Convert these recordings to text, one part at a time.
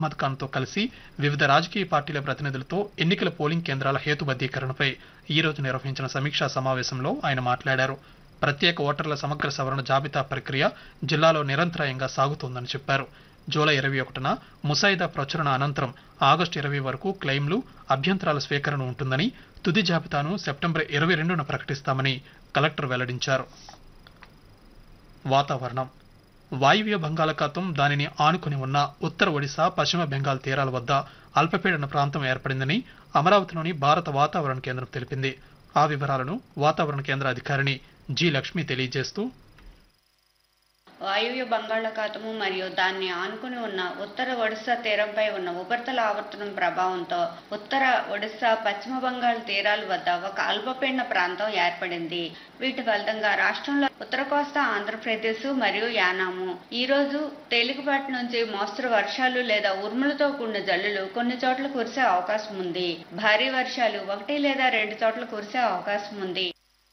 అహ్మద్ ఖాన్తో కలిసి వివిధ రాజకీయ పార్టీల ప్రతినిధులతో ఎన్నికల పోలింగ్ కేంద్రాల హేతుబద్ధీకరణపై ఈ రోజు నిర్వహించిన సమీక్షా సమావేశంలో ఆయన మాట్లాడారు ప్రత్యేక ఓటర్ల సమగ్ర సవరణ జాబితా ప్రక్రియ జిల్లాలో నిరంతరాయంగా సాగుతోందని చెప్పారు జూలై ఇరవై ఒకటిన ముసాయిదా ప్రచురణ అనంతరం ఆగస్టు ఇరవై వరకు క్లెయిమ్లు అభ్యంతరాల స్వీకరణ ఉంటుందని తుది జాబితాను సెప్టెంబర్ ఇరవై రెండున ప్రకటిస్తామని కలెక్టర్ వెల్లడించారు వాతావరణం వాయువ్య బంగాళాఖాతం దానిని ఆనుకుని ఉన్న ఉత్తర ఒడిశా పశ్చిమ బెంగాల్ తీరాల వద్ద అల్పపీడన ప్రాంతం ఏర్పడిందని అమరావతిలోని భారత వాతావరణ కేంద్రం తెలిపింది ఆ వివరాలను వాతావరణ కేంద్ర అధికారిని జి లక్ష్మి తెలియజేస్తూ వాయువ్య బంగాళాఖాతము మరియు దాన్ని ఆనుకుని ఉన్న ఉత్తర ఒడిశా తీరంపై ఉన్న ఉపరితల ఆవర్తనం ప్రభావంతో ఉత్తర ఒడిశా పశ్చిమ బంగాళ తీరాల వద్ద ఒక అల్పపీడన ప్రాంతం ఏర్పడింది వీటి ఫలితంగా రాష్ట్రంలో ఉత్తర కోస్తా ఆంధ్రప్రదేశ్ మరియు యానాము ఈ రోజు తేలికపాటి నుంచి మోస్తరు వర్షాలు లేదా ఉరుములతో కూడిన జల్లులు కొన్ని చోట్ల కురిసే అవకాశం ఉంది భారీ వర్షాలు ఒకటి లేదా రెండు చోట్ల కురిసే అవకాశం ఉంది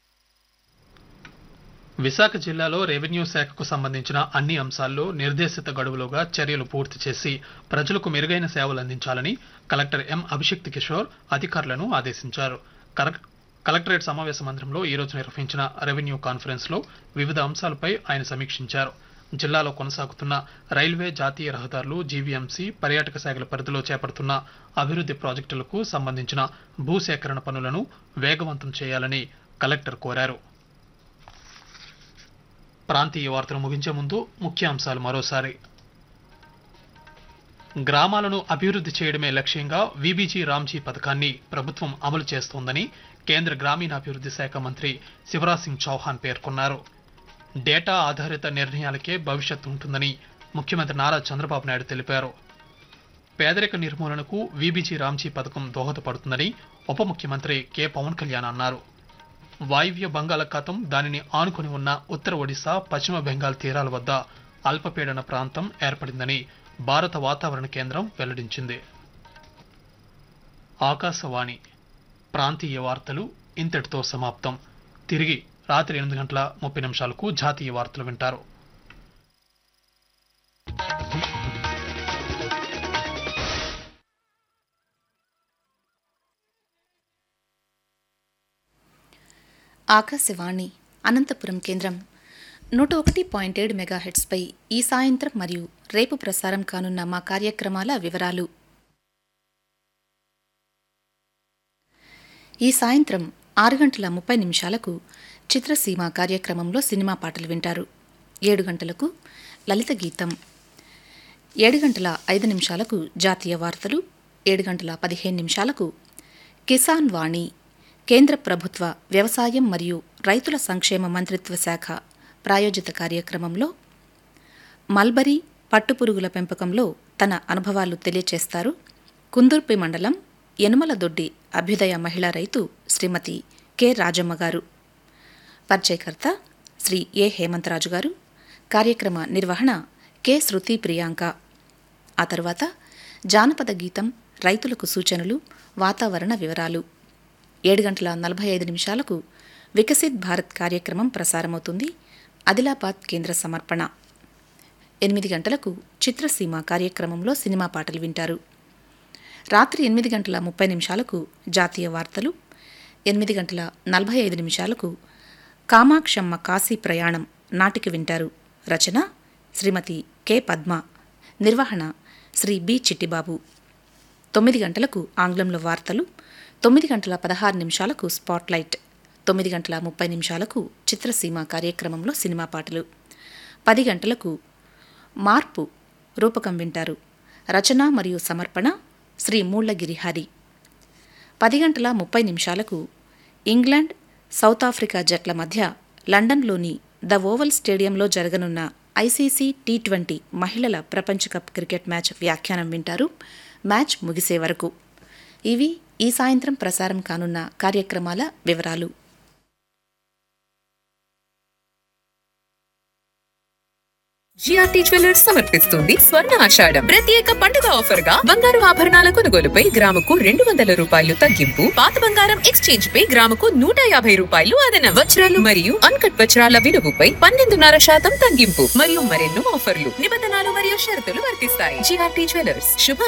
విశాఖ జిల్లాలో రెవెన్యూ శాఖకు సంబంధించిన అన్ని అంశాల్లో నిర్దేశిత గడువులోగా చర్యలు పూర్తి చేసి ప్రజలకు మెరుగైన సేవలు అందించాలని కలెక్టర్ ఎం అభిషిక్త్ కిషోర్ అధికారులను ఆదేశించారు కలెక్- కలెక్టరేట్ సమావేశ మందిరంలో ఈ రోజు నిర్వహించిన రెవెన్యూ కాన్ఫరెన్స్ లో వివిధ అంశాలపై ఆయన సమీక్షించారు జిల్లాలో కొనసాగుతున్న రైల్వే జాతీయ రహదారులు జీవీఎంసీ పర్యాటక శాఖల పరిధిలో చేపడుతున్న అభివృద్ధి ప్రాజెక్టులకు సంబంధించిన భూసేకరణ పనులను వేగవంతం చేయాలని కలెక్టర్ కోరారు ప్రాంతీయ వార్తలు ముగించే ముందు ముఖ్య అంశాలు మరోసారి గ్రామాలను అభివృద్ధి చేయడమే లక్ష్యంగా విబీజీ రామ్జీ పథకాన్ని ప్రభుత్వం అమలు చేస్తోందని కేంద్ర గ్రామీణాభివృద్ధి శాఖ మంత్రి శివరాజ్ సింగ్ చౌహాన్ పేర్కొన్నారు డేటా ఆధారిత నిర్ణయాలకే భవిష్యత్తు ఉంటుందని ముఖ్యమంత్రి నారా చంద్రబాబు నాయుడు తెలిపారు పేదరిక నిర్మూలనకు విబీజీ రామ్జీ పథకం దోహదపడుతుందని ఉప ముఖ్యమంత్రి కె పవన్ కళ్యాణ్ అన్నారు వాయువ్య బంగాళాఖాతం దానిని ఆనుకుని ఉన్న ఉత్తర ఒడిశా పశ్చిమ బెంగాల్ తీరాల వద్ద అల్పపీడన ప్రాంతం ఏర్పడిందని భారత వాతావరణ కేంద్రం వెల్లడించింది ఆకాశవాణి ప్రాంతీయ వార్తలు ఇంతటితో సమాప్తం తిరిగి రాత్రి ఎనిమిది గంటల ముప్పై నిమిషాలకు జాతీయ వార్తలు వింటారు ఆకాశవాణి అనంతపురం కేంద్రం నూట ఒకటి పాయింట్ ఏడు మెగాహెట్స్పై ఈ సాయంత్రం మరియు రేపు ప్రసారం కానున్న మా కార్యక్రమాల వివరాలు ఈ సాయంత్రం ఆరు గంటల ముప్పై నిమిషాలకు చిత్రసీమ కార్యక్రమంలో సినిమా పాటలు వింటారు ఏడు గంటలకు లలిత గీతం ఏడు గంటల ఐదు నిమిషాలకు జాతీయ వార్తలు ఏడు గంటల పదిహేను నిమిషాలకు కిసాన్ వాణి కేంద్ర ప్రభుత్వ వ్యవసాయం మరియు రైతుల సంక్షేమ మంత్రిత్వ శాఖ ప్రాయోజిత కార్యక్రమంలో మల్బరీ పట్టుపురుగుల పెంపకంలో తన అనుభవాలు తెలియచేస్తారు కుందుర్పి మండలం యనుమల దొడ్డి అభ్యుదయ మహిళా రైతు శ్రీమతి కె రాజమ్మ గారు పరిచయకర్త శ్రీ ఏ హేమంతరాజు గారు కార్యక్రమ నిర్వహణ కె శృతి ప్రియాంక ఆ తర్వాత జానపద గీతం రైతులకు సూచనలు వాతావరణ వివరాలు ఏడు గంటల నలభై ఐదు నిమిషాలకు వికసిత్ భారత్ కార్యక్రమం ప్రసారమవుతుంది ఆదిలాబాద్ కేంద్ర సమర్పణ ఎనిమిది గంటలకు చిత్రసీమ కార్యక్రమంలో సినిమా పాటలు వింటారు రాత్రి ఎనిమిది గంటల ముప్పై నిమిషాలకు జాతీయ వార్తలు ఎనిమిది గంటల నలభై ఐదు నిమిషాలకు కామాక్షమ్మ కాశీ ప్రయాణం నాటిక వింటారు రచన శ్రీమతి కె పద్మ నిర్వహణ శ్రీ బి చిట్టిబాబు తొమ్మిది గంటలకు ఆంగ్లంలో వార్తలు తొమ్మిది గంటల పదహారు నిమిషాలకు స్పాట్లైట్ తొమ్మిది గంటల ముప్పై నిమిషాలకు చిత్రసీమ కార్యక్రమంలో సినిమా పాటలు పది గంటలకు మార్పు రూపకం వింటారు రచన మరియు సమర్పణ శ్రీ మూళ్లగిరి హరి పది గంటల ముప్పై నిమిషాలకు ఇంగ్లాండ్ సౌత్ ఆఫ్రికా జట్ల మధ్య లండన్లోని ద ఓవల్ స్టేడియంలో జరగనున్న ఐసీసీ టీ ట్వంటీ మహిళల ప్రపంచ కప్ క్రికెట్ మ్యాచ్ వ్యాఖ్యానం వింటారు మ్యాచ్ ముగిసే వరకు ఇవి ఈ సాయంత్రం ప్రసారం కానున్న కార్యక్రమాల వివరాలు జిఆర్టీ జ్యువెలర్స్ సమర్పిస్తుంది స్వర్ణ ఆషాఢం ప్రత్యేక పండుగ ఆఫర్ గా బంగారు ఆభరణాల కొనుగోలుపై గ్రాముకు రెండు వందల రూపాయలు తగ్గింపు పాత బంగారం ఎక్స్చేంజ్ పై గ్రాముకు నూట యాభై రూపాయలు అదనం వజ్రాలు మరియు అన్కట్ వజ్రాల విలువపై పన్నెండున్నర శాతం తగ్గింపు మరియు మరెన్నో ఆఫర్లు నిబంధనలు మరియు షరతులు వర్తిస్తాయి జిఆర్టీ జ్యువెలర్స్ శుభ